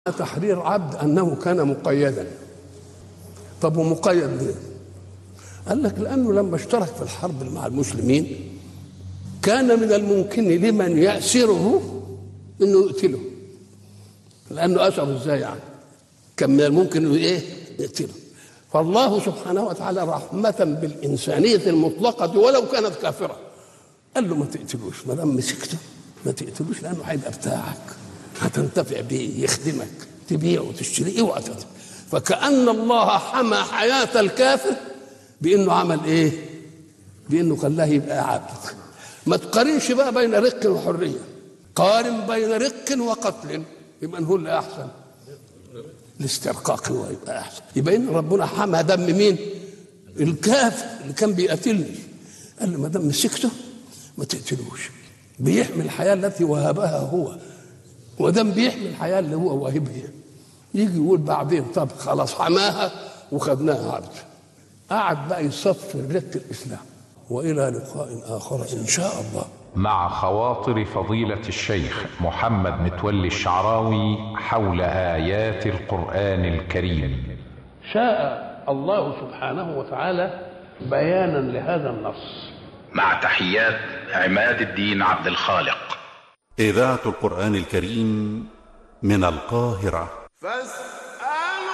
تحرير عبد انه كان مقيدا طب ومقيد ليه؟ قال لك لانه لما اشترك في الحرب مع المسلمين كان من الممكن لمن يأسره انه يقتله لانه اسره ازاي يعني كان من الممكن انه ايه يقتله فالله سبحانه وتعالى رحمة بالإنسانية المطلقة ولو كانت كافرة قال له ما تقتلوش ما دام مسكته ما تقتلوش لأنه هيبقى بتاعك هتنتفع بيه يخدمك تبيعه وتشتريه اوعى تقتل. فكأن الله حمى حياة الكافر بأنه عمل إيه؟ بأنه خلاه يبقى عبد ما تقارنش بقى بين رق وحرية قارن بين رق وقتل يبقى هو اللي أحسن الاسترقاق هو يبقى احسن يبقى ان ربنا حمى دم مين الكافر اللي كان بيقتلني قال له ما دام مسكته ما تقتلوش بيحمي الحياه التي وهبها هو ودام بيحمي الحياه اللي هو واهبها يجي يقول بعدين طب خلاص حماها وخدناها عبد قعد بقى يصف رق الاسلام والى لقاء اخر ان شاء الله مع خواطر فضيلة الشيخ محمد متولي الشعراوي حول آيات القرآن الكريم شاء الله سبحانه وتعالى بيانا لهذا النص مع تحيات عماد الدين عبد الخالق إذاعة القرآن الكريم من القاهرة فاستمعوا